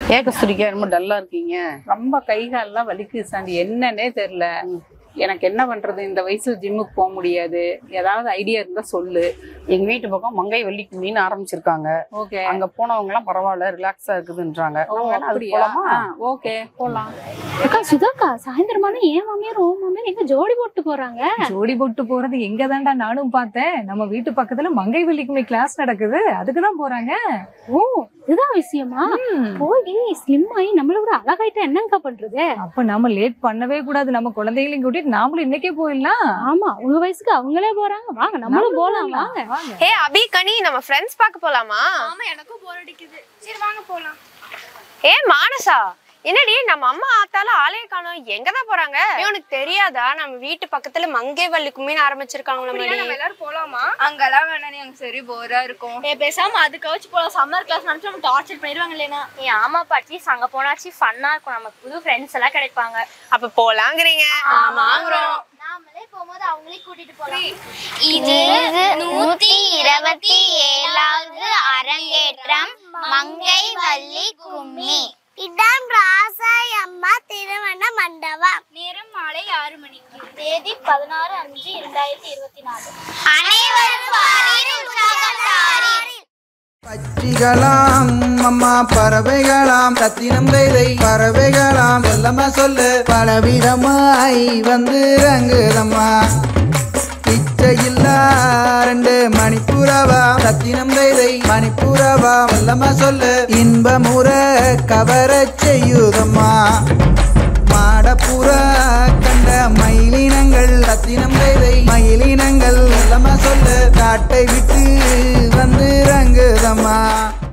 ஏன் கஸ்தூரிக்கா ரொம்ப டல்லா இருக்கீங்க ரொம்ப கை கால்லாம் வலிக்குது சாண்டி என்னன்னே தெரியல எனக்கு என்ன பண்றது இந்த வயசுல ஜிம்முக்கு போக முடியாது ஏதாவது ஐடியா இருந்தா சொல்லு எங்க வீட்டு பக்கம் மங்கை வள்ளிக்கு மீன் ஆரம்பிச்சிருக்காங்க ஓகே அங்க போனவங்க எல்லாம் பரவாயில்ல ரிலாக்ஸா இருக்குதுன்றாங்க ஓ நம்ம வேணா அதுக்கு அப்படியா போலாமா ஓகே போலாம் அக்கா சுதாக்கா சாயந்தரமான ஏன் மாமியார் ஓ மாமியார் எங்க ஜோடி போட்டு போறாங்க ஜோடி போட்டு போறது எங்க தான்டா நானும் பார்த்தேன் நம்ம வீட்டு பக்கத்துல மங்கை வெள்ளிக்குமி கிளாஸ் நடக்குது அதுக்கு தான் போறாங்க ஓ இதுதான் விஷயமா போய் ஸ்லிம் ஆகி நம்மள விட அழகாயிட்டா என்னங்கக்கா பண்றது அப்ப நாம லேட் பண்ணவே கூடாது நம்ம குழந்தைகளையும் கூட்டிட்டு நாமளும் இன்னைக்கே போயிடலாம் ஆமா உங்க வயசுக்கு அவங்களே போறாங்க வாங்க நம்மளும் போலாம் வாங்க வாங்க ஹே அபி கனி நம்ம ஃப்ரெண்ட்ஸ் பார்க்க போலாமா ஆமா எனக்கும் போர் அடிக்குது சரி வாங்க போலாம் ஏ மானசா என்னடி நம்ம அம்மா ஆத்தால ஆளைய காணோம் எங்க தான் போறாங்க உனக்கு தெரியாதா நம்ம வீட்டு பக்கத்துல மங்கை வள்ளி கும்மின்னு ஆரம்பிச்சிருக்காங்களா அப்படியா நம்ம எல்லாரும் போலாமா அங்கெல்லாம் வேணாம் எனக்கு சரி போரா இருக்கும் ஏ பேசாம அதுக்காச்சும் போலாம் சம்மர் கிளாஸ் நினைச்சு நம்ம டார்ச்சர் பண்ணிடுவாங்க இல்லைனா ஏ ஆமா பாட்டி அங்க போனாச்சு ஃபன்னா இருக்கும் நமக்கு புது ஃப்ரெண்ட்ஸ் எல்லாம் கிடைப்பாங்க அப்ப போலாங்கிறீங்க வாங்குறோம் நாமளே போகும்போது அவங்களே கூட்டிட்டு போலாம் இது நூத்தி இருபத்தி ஏழாவது அரங்கேற்றம் மங்கை வள்ளி கும்மி இடம் ராசாய் அம்மா திருமண மண்டபம் நேரம் மாலை ஆறு மணிக்கு தேதி பதினாறு அஞ்சு இரண்டாயிரத்தி இருபத்தி நாலு அனைவரும் வாரீர், உற்சாகம் தாரீர். பட்சிகளாம் அம்மா பறவைகளாம் சத்தினம் கைதை பறவைகளாம் செல்லம்மா சொல்லு பலவிதமாய் வந்து ரங்குதம்மா இச்சையில்லா ரெண்டு மணிப்புறவா சத்தினம் கைதை மணிப்புறவா செல்லம்மா சொல்லு இன்பமுற கவரச் செய்யுதம்மா மாடப்புறா கண்ட மயிலினங்கள் ரத்தினம் கைதை மயிலினங்கள் செல்லம்மா சொல்லு காட்டை விட்டு வந்து ரங்குதம்மா